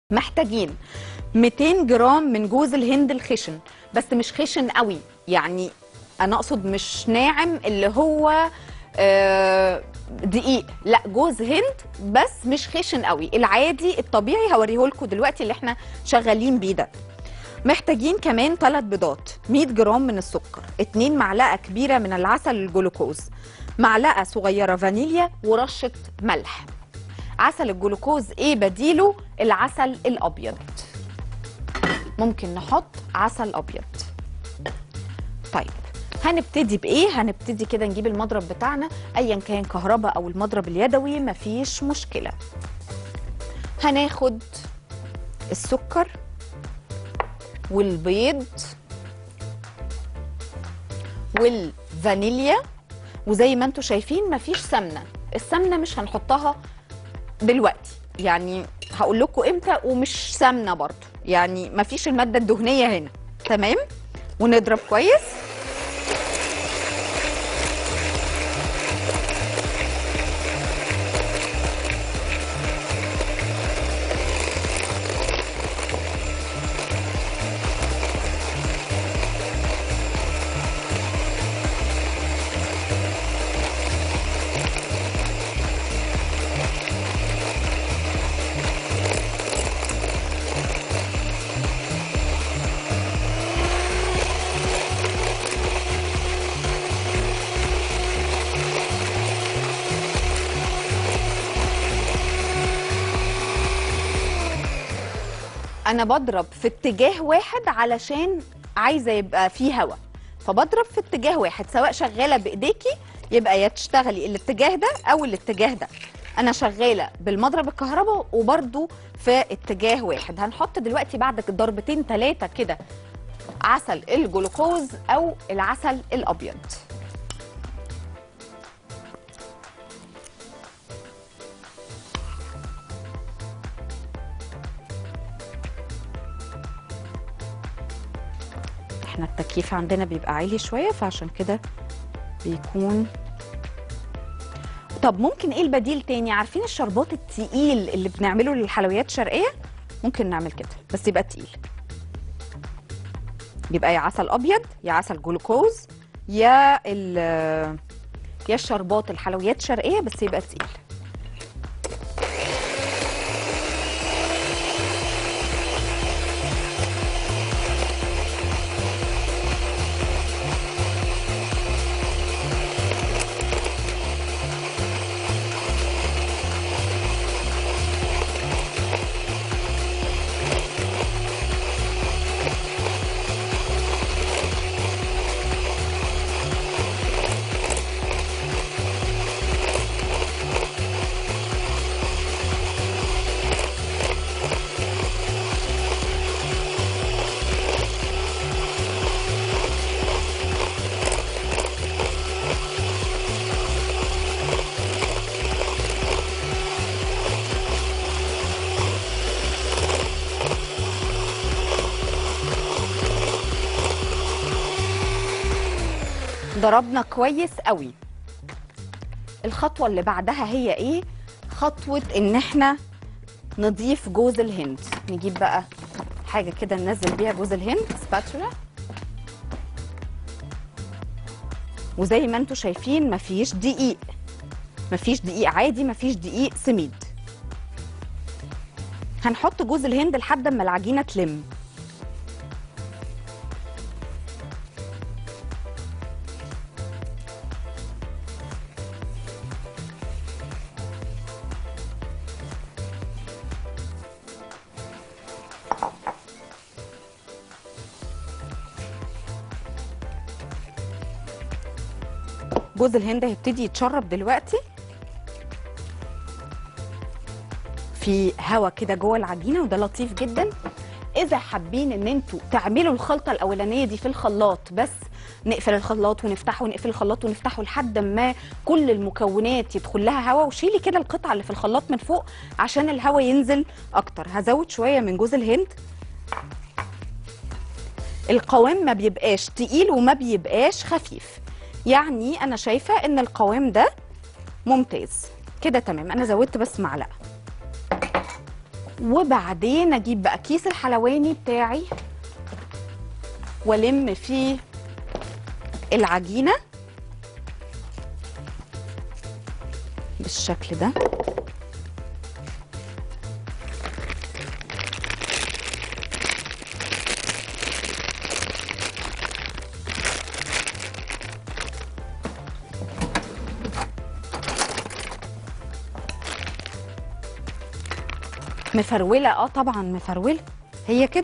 محتاجين 200 جرام من جوز الهند الخشن بس مش خشن قوي يعني انا اقصد مش ناعم اللي هو آه، دقيق لا جوز هند بس مش خشن قوي العادي الطبيعي هوريه لكم دلوقتي اللي احنا شغالين بيه ده محتاجين كمان 3 بيضات 100 جرام من السكر 2 معلقه كبيره من العسل الجلوكوز معلقه صغيره فانيليا ورشه ملح عسل الجلوكوز ايه بديله العسل الابيض ممكن نحط عسل ابيض طيب هنبتدي بايه هنبتدي كده نجيب المضرب بتاعنا ايا كان كهرباء او المضرب اليدوي مفيش مشكله هناخد السكر والبيض والفانيليا وزي ما انتم شايفين مفيش سمنه السمنه مش هنحطها دلوقتي يعني هقول لكم امتى ومش سمنه برضو يعني مفيش الماده الدهنيه هنا تمام ونضرب كويس انا بضرب في اتجاه واحد علشان عايزه يبقى فيه هوا فبضرب في اتجاه واحد سواء شغاله بايديكي يبقى يا تشتغلي الاتجاه ده او الاتجاه ده انا شغاله بالمضرب الكهرباء وبرده في اتجاه واحد هنحط دلوقتي بعد ضربتين ثلاثه كده عسل الجلوكوز او العسل الابيض احنا التكييف عندنا بيبقى عالي شويه فعشان كده بيكون طب ممكن ايه البديل تاني عارفين الشربات التقيل اللي بنعمله للحلويات الشرقيه ممكن نعمل كده بس يبقى تقيل يبقى يا عسل ابيض يا عسل جلوكوز يا ال يا الشربات الحلويات الشرقيه بس يبقى تقيل ضربنا كويس قوي الخطوه اللي بعدها هي ايه خطوه ان احنا نضيف جوز الهند نجيب بقى حاجه كده ننزل بيها جوز الهند سباتولا وزي ما انتم شايفين مفيش دقيق مفيش دقيق عادي مفيش دقيق سميد هنحط جوز الهند لحد ما العجينه تلم جوز الهند هيبتدي يتشرب دلوقتي في هوا كده جوه العجينه وده لطيف جدا اذا حابين ان انتوا تعملوا الخلطه الاولانيه دي في الخلاط بس نقفل الخلاط ونفتحه ونقفل الخلاط ونفتحه لحد ما كل المكونات يدخل لها هوا وشيلي كده القطعه اللي في الخلاط من فوق عشان الهوا ينزل اكتر هزود شويه من جوز الهند القوام ما بيبقاش تقيل وما بيبقاش خفيف يعني انا شايفه ان القوام ده ممتاز كده تمام انا زودت بس معلقه وبعدين اجيب بقى كيس الحلواني بتاعي والم فيه العجينه بالشكل ده مفروله اه طبعا مفروله هي كده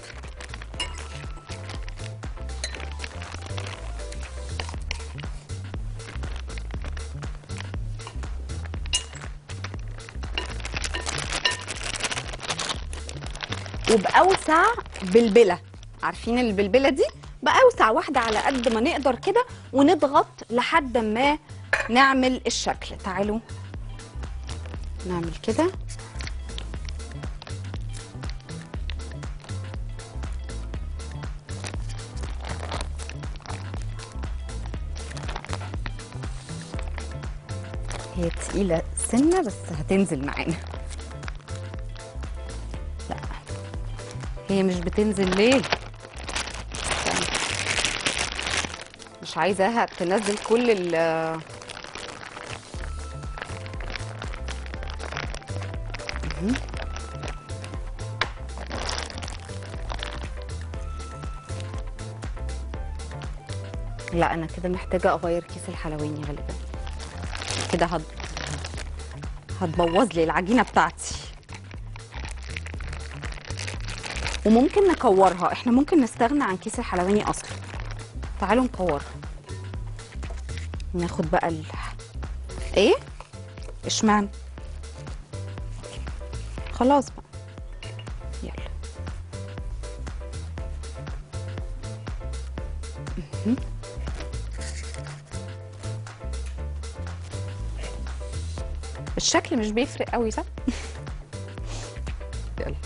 وبأوسع بلبلة عارفين البلبلة دي بأوسع واحدة على قد ما نقدر كده ونضغط لحد ما نعمل الشكل تعالوا نعمل كده هي تقيلة سنة بس هتنزل معانا لا هي مش بتنزل ليه استنى. مش عايزاها تنزل كل ال مهم. لا انا كده محتاجه اغير كيس الحلواني غالبا كده هت... هتبوظ لي العجينه بتاعتي وممكن نكورها احنا ممكن نستغنى عن كيس الحلواني اصلا تعالوا نكورها ناخد بقى ال... ايه اشمعنى خلاص بقى يلا مهم. الشكل مش بيفرق قوي صح يلا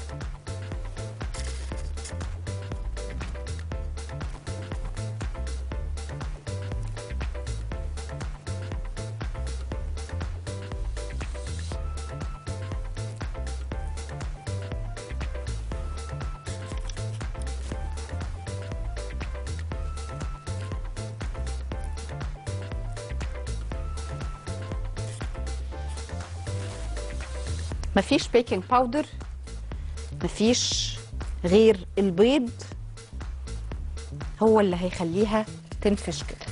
مفيش بيكنج باودر مفيش غير البيض هو اللي هيخليها تنفش كده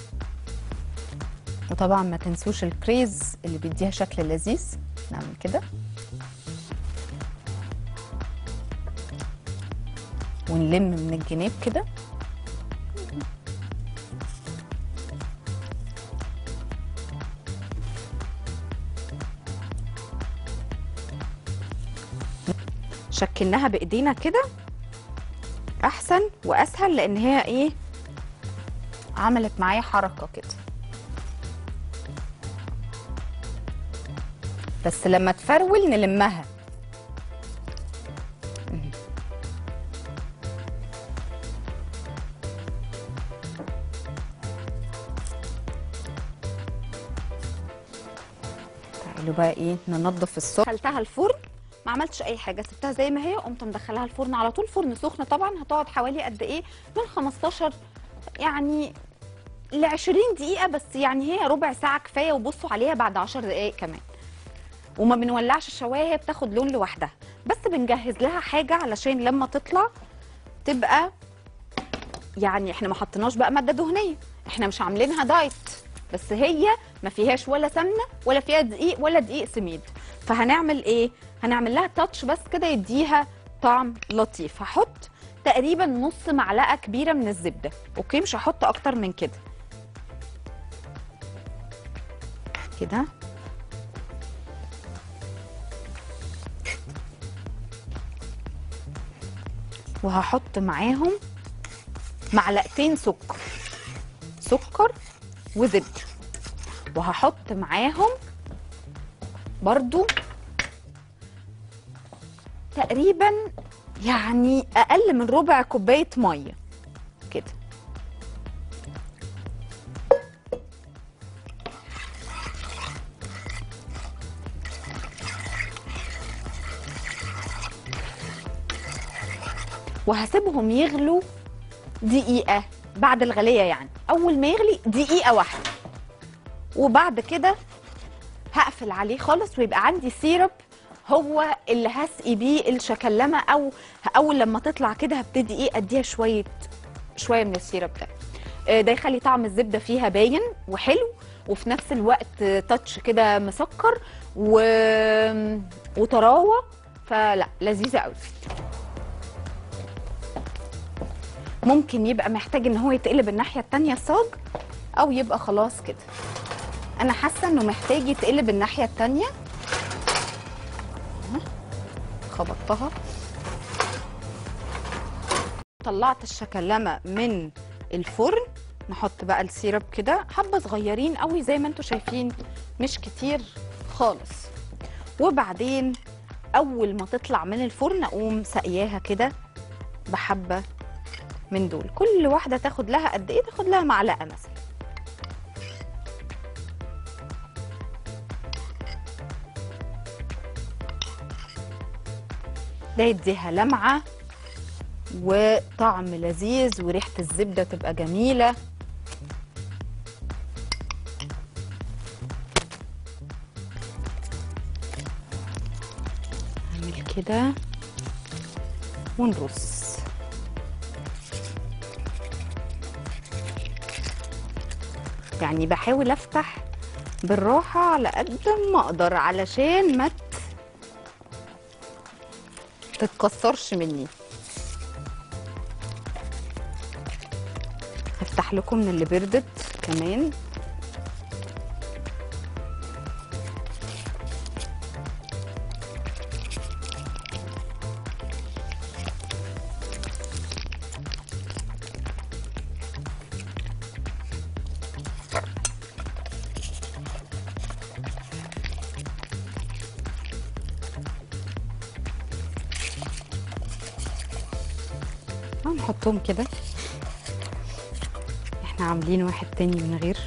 وطبعا ما تنسوش الكريز اللي بيديها شكل لذيذ نعمل كده ونلم من الجناب كده شكلناها بايدينا كده احسن واسهل لان هي ايه عملت معايا حركه كده بس لما تفرول نلمها مهم. تعالوا بقى ايه ننضف الصبح دخلتها الفرن ما عملتش اي حاجه سبتها زي ما هي قمت مدخلاها الفرن على طول فرن سخن طبعا هتقعد حوالي قد ايه من 15 يعني ل 20 دقيقه بس يعني هي ربع ساعه كفايه وبصوا عليها بعد 10 دقائق كمان وما بنولعش الشوايه هي بتاخد لون لوحدها بس بنجهز لها حاجه علشان لما تطلع تبقى يعني احنا ما حطيناش بقى ماده دهنيه احنا مش عاملينها دايت بس هي ما فيهاش ولا سمنه ولا فيها دقيق ولا دقيق سميد فهنعمل ايه هنعمل لها تاتش بس كده يديها طعم لطيف هحط تقريبا نص معلقه كبيره من الزبده اوكي مش هحط اكتر من كده كده وهحط معاهم معلقتين سكر سكر وزبده وهحط معاهم برضو تقريبا يعني اقل من ربع كوبايه ميه كده وهسيبهم يغلوا دقيقه بعد الغليه يعني اول ما يغلي دقيقه واحده وبعد كده هقفل عليه خالص ويبقى عندي سيرب هو اللي هسقي بيه الشكلمه او اول لما تطلع كده هبتدي ايه اديها شويه شويه من السيرب ده آه، ده يخلي طعم الزبده فيها باين وحلو وفي نفس الوقت تاتش كده مسكر و... وطراوه فلا لذيذه قوي ممكن يبقى محتاج ان هو يتقلب الناحيه التانية الصاج او يبقى خلاص كده انا حاسه انه محتاج يتقلب الناحيه التانية أهو، خبطتها طلعت الشكلمه من الفرن نحط بقى السيرب كده حبه صغيرين قوي زي ما انتم شايفين مش كتير خالص وبعدين اول ما تطلع من الفرن اقوم سقياها كده بحبه من دول كل واحده تاخد لها قد ايه تاخد لها معلقه مثلا ده يديها لمعه وطعم لذيذ وريحه الزبده تبقى جميله نعمل كده ونرص يعني بحاول افتح بالراحه على قد ما اقدر علشان ما ت- تتكسرش مني هفتح لكم من اللي بردت كمان هنحطهم كده احنا عاملين واحد تاني من غير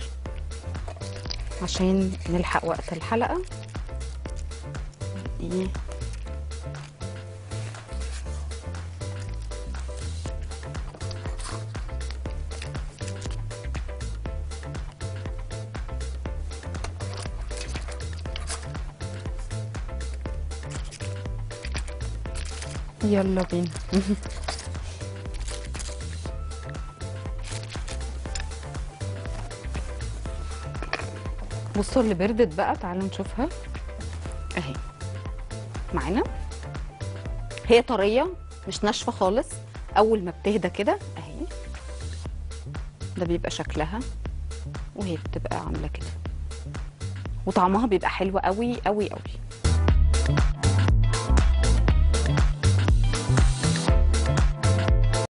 عشان نلحق وقت الحلقة ايه يلا بينا بصوا اللي بردت بقى تعالوا نشوفها اهي معانا هي طريه مش ناشفه خالص اول ما بتهدى كده اهي ده بيبقى شكلها وهي بتبقى عامله كده وطعمها بيبقى حلو قوي قوي قوي